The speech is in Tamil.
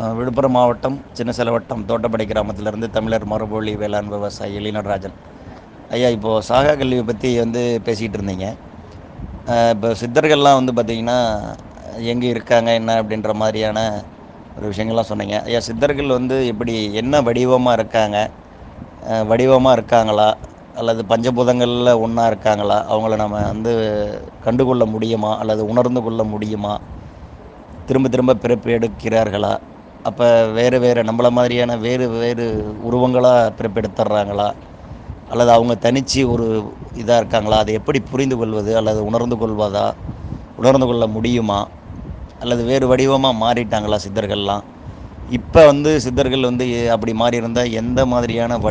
அஹ் விழுப்புரம் மாவட்டம் சின்னசேலவட்டம் தோட்டப்படை கிராமத்திலிருந்து தமிழர் மறுமொழி வேளாண் விவசாயி எழினடராஜன் ஐயா இப்போது சாகா கல்வியை பற்றி வந்து பேசிகிட்டு இருந்தீங்க அஹ் இப்போ சித்தர்கள்லாம் வந்து பார்த்திங்கன்னா எங்கே இருக்காங்க என்ன அப்படின்ற மாதிரியான ஒரு விஷயங்கள்லாம் சொன்னீங்க ஐயா சித்தர்கள் வந்து எப்படி என்ன வடிவமாக இருக்காங்க வடிவமாக இருக்காங்களா அல்லது பஞ்சபூதங்களில் ஒன்றா இருக்காங்களா அவங்கள நம்ம வந்து கண்டுகொள்ள முடியுமா அல்லது உணர்ந்து கொள்ள முடியுமா திரும்ப திரும்ப பிறப்பு எடுக்கிறார்களா அப்போ வேறு வேறு நம்மள மாதிரியான வேறு வேறு உருவங்களாக பிறப்பெடுத்துட்றாங்களா அல்லது அவங்க தனிச்சு ஒரு இதாக இருக்காங்களா அதை எப்படி புரிந்து கொள்வது அல்லது உணர்ந்து கொள்வதா உணர்ந்து கொள்ள முடியுமா அல்லது வேறு வடிவமாக மாறிட்டாங்களா சித்தர்கள்லாம் இப்போ வந்து சித்தர்கள் வந்து அப்படி மாறி இருந்தால் எந்த மாதிரியான